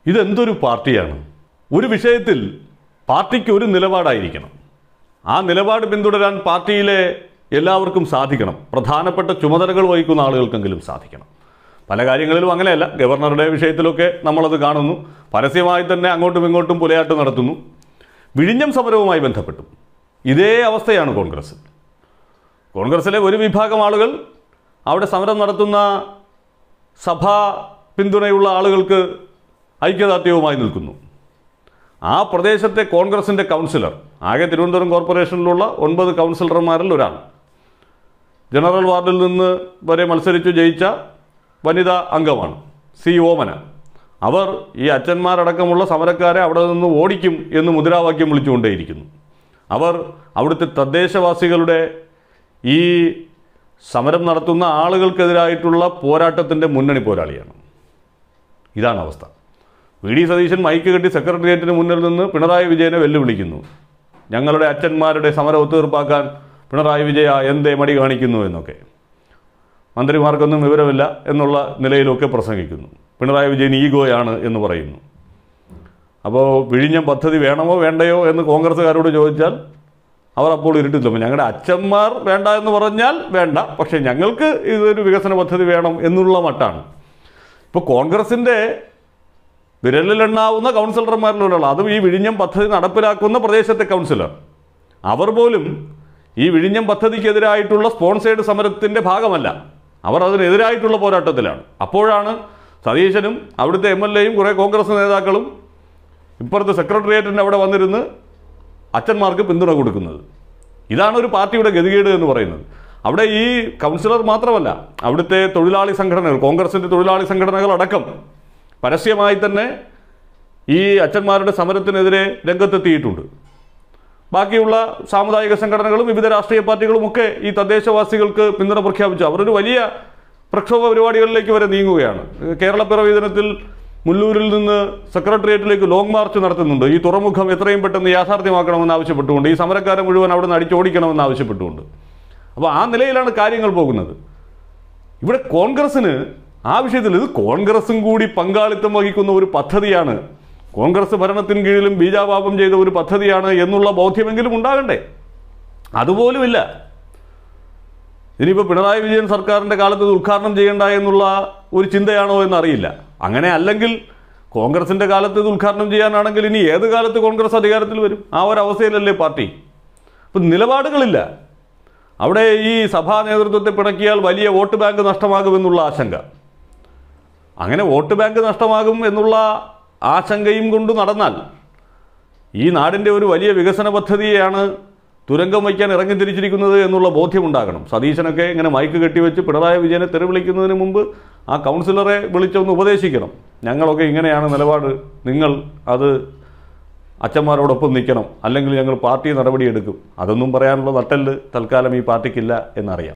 ഇതെന്തൊരു പാർട്ടിയാണ് ഒരു വിഷയത്തിൽ പാർട്ടിക്ക് ഒരു നിലപാടായിരിക്കണം ആ നിലപാട് പിന്തുടരാൻ പാർട്ടിയിലെ എല്ലാവർക്കും സാധിക്കണം പ്രധാനപ്പെട്ട ചുമതലകൾ വഹിക്കുന്ന ആളുകൾക്കെങ്കിലും സാധിക്കണം പല കാര്യങ്ങളിലും അങ്ങനെയല്ല ഗവർണറുടെ വിഷയത്തിലൊക്കെ നമ്മളത് കാണുന്നു പരസ്യമായി തന്നെ അങ്ങോട്ടും ഇങ്ങോട്ടും പുലയാട്ട് നടത്തുന്നു വിഴിഞ്ഞം സമരവുമായി ബന്ധപ്പെട്ടു ഇതേ അവസ്ഥയാണ് കോൺഗ്രസ് കോൺഗ്രസിലെ ഒരു വിഭാഗം ആളുകൾ അവിടെ സമരം നടത്തുന്ന സഭാ പിന്തുണയുള്ള ആളുകൾക്ക് ഐക്യദാർഢ്യവുമായി നിൽക്കുന്നു ആ പ്രദേശത്തെ കോൺഗ്രസിൻ്റെ കൗൺസിലർ ആകെ തിരുവനന്തപുരം കോർപ്പറേഷനിലുള്ള ഒൻപത് കൗൺസിലർമാരിൽ ഒരാൾ ജനറൽ വാർഡിൽ നിന്ന് വരെ മത്സരിച്ചു ജയിച്ച വനിതാ അംഗമാണ് സി ഓമന അവർ ഈ അച്ഛന്മാരടക്കമുള്ള സമരക്കാരെ അവിടെ നിന്ന് ഓടിക്കും എന്ന് മുദ്രാവാക്യം വിളിച്ചുകൊണ്ടേയിരിക്കുന്നു അവർ അവിടുത്തെ തദ്ദേശവാസികളുടെ ഈ സമരം നടത്തുന്ന ആളുകൾക്കെതിരായിട്ടുള്ള പോരാട്ടത്തിൻ്റെ മുന്നണി പോരാളിയാണ് ഇതാണ് അവസ്ഥ വി ഡി സതീശൻ മൈക്ക് കെട്ടി സെക്രട്ടേറിയറ്റിന് മുന്നിൽ നിന്ന് പിണറായി വിജയനെ വെല്ലുവിളിക്കുന്നു ഞങ്ങളുടെ അച്ഛന്മാരുടെ സമരം ഒത്തുതീർപ്പാക്കാൻ പിണറായി വിജയ എന്തേ മടി കാണിക്കുന്നു എന്നൊക്കെ മന്ത്രിമാർക്കൊന്നും വിവരമില്ല എന്നുള്ള നിലയിലൊക്കെ പ്രസംഗിക്കുന്നു പിണറായി വിജയൻ ഈഗോയാണ് എന്ന് പറയുന്നു അപ്പോൾ വിഴിഞ്ഞം പദ്ധതി വേണമോ വേണ്ടയോ എന്ന് കോൺഗ്രസ്സുകാരോട് ചോദിച്ചാൽ അവർ അപ്പോൾ ഇരുട്ടിത്തും ഞങ്ങളുടെ അച്ഛന്മാർ വേണ്ട എന്ന് പറഞ്ഞാൽ വേണ്ട പക്ഷേ ഞങ്ങൾക്ക് ഇതൊരു വികസന പദ്ധതി വേണം എന്നുള്ള മട്ടാണ് ഇപ്പോൾ കോൺഗ്രസിൻ്റെ വിരലിലെണ്ണാവുന്ന കൗൺസിലർമാരിലുള്ള അതും ഈ വിഴിഞ്ഞം പദ്ധതി നടപ്പിലാക്കുന്ന പ്രദേശത്തെ കൗൺസിലർ അവർ പോലും ഈ വിഴിഞ്ഞം പദ്ധതിക്കെതിരായിട്ടുള്ള സ്പോൺസേഡ് സമരത്തിൻ്റെ ഭാഗമല്ല അവർ അതിനെതിരായിട്ടുള്ള പോരാട്ടത്തിലാണ് അപ്പോഴാണ് സതീശനും അവിടുത്തെ എം എൽ എയും കുറേ കോൺഗ്രസ് നേതാക്കളും ഇപ്പുറത്തെ സെക്രട്ടേറിയറ്റിൻ്റെ അവിടെ വന്നിരുന്ന് അച്ഛന്മാർക്ക് പിന്തുണ കൊടുക്കുന്നത് ഇതാണ് ഒരു പാർട്ടിയുടെ ഗതികേട് എന്ന് പറയുന്നത് അവിടെ ഈ കൗൺസിലർ മാത്രമല്ല അവിടുത്തെ തൊഴിലാളി സംഘടനകൾ കോൺഗ്രസിൻ്റെ തൊഴിലാളി സംഘടനകൾ അടക്കം പരസ്യമായി തന്നെ ഈ അച്ഛന്മാരുടെ സമരത്തിനെതിരെ രംഗത്തെത്തിയിട്ടുണ്ട് ബാക്കിയുള്ള സാമുദായിക സംഘടനകളും വിവിധ രാഷ്ട്രീയ പാർട്ടികളും ഒക്കെ ഈ തദ്ദേശവാസികൾക്ക് പിന്തുണ പ്രഖ്യാപിച്ചു അവരൊരു വലിയ പ്രക്ഷോഭ പരിപാടികളിലേക്ക് വരെ നീങ്ങുകയാണ് കേരളപ്പിറവി ദിനത്തിൽ മുല്ലൂരിൽ നിന്ന് സെക്രട്ടേറിയറ്റിലേക്ക് ലോങ് മാർച്ച് നടത്തുന്നുണ്ട് ഈ തുറമുഖം എത്രയും പെട്ടെന്ന് യാഥാർത്ഥ്യമാക്കണമെന്ന് ആവശ്യപ്പെട്ടുകൊണ്ട് ഈ സമരക്കാരെ മുഴുവൻ അവിടെ നിന്ന് അടിച്ചോടിക്കണമെന്ന് ആവശ്യപ്പെട്ടുകൊണ്ട് അപ്പോൾ ആ നിലയിലാണ് കാര്യങ്ങൾ പോകുന്നത് ഇവിടെ കോൺഗ്രസ്സിന് ആ വിഷയത്തിൽ ഇത് കോൺഗ്രസും കൂടി പങ്കാളിത്തം വഹിക്കുന്ന ഒരു പദ്ധതിയാണ് കോൺഗ്രസ് ഭരണത്തിന് കീഴിലും ബീജാപാപം ചെയ്ത ഒരു പദ്ധതിയാണ് എന്നുള്ള ബോധ്യമെങ്കിലും ഉണ്ടാകണ്ടേ അതുപോലുമില്ല ഇനിയിപ്പോൾ പിണറായി വിജയൻ സർക്കാരിൻ്റെ കാലത്ത് ഇത് ഉദ്ഘാടനം ചെയ്യേണ്ട എന്നുള്ള ഒരു ചിന്തയാണോ എന്നറിയില്ല അങ്ങനെ അല്ലെങ്കിൽ കോൺഗ്രസിൻ്റെ കാലത്ത് ഇത് ഉദ്ഘാടനം ചെയ്യാനാണെങ്കിൽ ഇനി ഏത് കാലത്ത് കോൺഗ്രസ് അധികാരത്തിൽ വരും ആ ഒരു അവസ്ഥയിലല്ലേ പാർട്ടി അപ്പം നിലപാടുകളില്ല അവിടെ ഈ സഭാ നേതൃത്വത്തെ പിണക്കിയാൽ വലിയ വോട്ട് ബാങ്ക് നഷ്ടമാകുമെന്നുള്ള ആശങ്ക അങ്ങനെ വോട്ട് ബാങ്ക് നഷ്ടമാകും എന്നുള്ള ആശങ്കയും കൊണ്ട് നടന്നാൽ ഈ നാടിൻ്റെ ഒരു വലിയ വികസന പദ്ധതിയെയാണ് തുരങ്കം വയ്ക്കാൻ ഇറങ്ങിത്തിരിച്ചിരിക്കുന്നത് എന്നുള്ള ബോധ്യമുണ്ടാകണം സതീശനൊക്കെ ഇങ്ങനെ മൈക്ക് കെട്ടിവെച്ച് പിണറായി വിജയനെ തെറി വിളിക്കുന്നതിന് മുമ്പ് ആ കൗൺസിലറെ വിളിച്ചൊന്ന് ഉപദേശിക്കണം ഞങ്ങളൊക്കെ ഇങ്ങനെയാണ് നിലപാട് നിങ്ങൾ അത് അച്ഛന്മാരോടൊപ്പം നിൽക്കണം അല്ലെങ്കിൽ ഞങ്ങൾ പാർട്ടി നടപടിയെടുക്കും അതൊന്നും പറയാനുള്ള നട്ടല് തൽക്കാലം ഈ പാർട്ടിക്കില്ല എന്നറിയാം